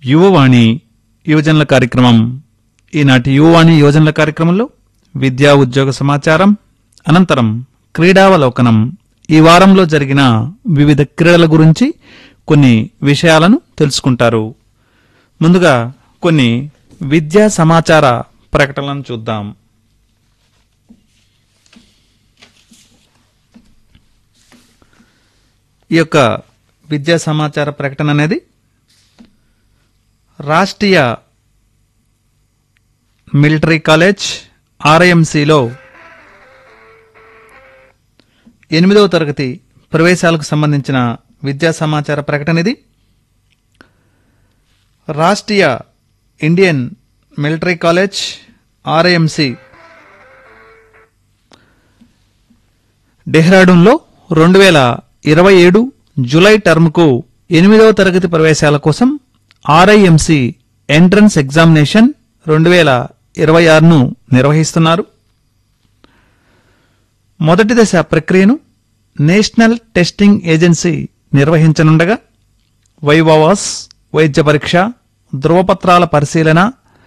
యువవాణి యువజనుల కార్యక్రమం ఈనాటి యువవాణి యువజనుల కార్యక్రమంలో విద్యా ఉద్యోగ సమాచారం అనంతరం క్రీడావలోకనం ఈ వారంలో జరిగిన వివిధ క్రీడల గురించి కొన్ని విషయాలను తెలుసుకుంటారు ముందుగా కొన్ని విద్యా సమాచార ప్రకటనలను చూద్దాం ఈ యొక్క విద్యా సమాచార ప్రకటన అనేది రాష్ట్రీయ మిలిటరీ కాలేజ్ ఆర్ఐఎంసిలో ఎనిమిదవ తరగతి ప్రవేశాలకు సంబంధించిన విద్యా సమాచార ప్రకటన ఇది Rashtriya Indian military college RIMC డెహ్రాడూన్లో రెండు వేల ఇరవై ఏడు జులై టర్మ్కు ఎనిమిదవ తరగతి ప్రవేశాల కోసం ఆర్ఐఎంసి ఎంట్రన్స్ ఎగ్జామినేషన్ రెండు వేల ఇరవై ఆరును నిర్వహిస్తున్నారు మొదటి దశ ప్రక్రియను నేషనల్ టెస్టింగ్ ఏజెన్సీ నిర్వహించనుండగా వైవావాస్ వైద్య పరీక్ష ధృవపత్రాల పరిశీలన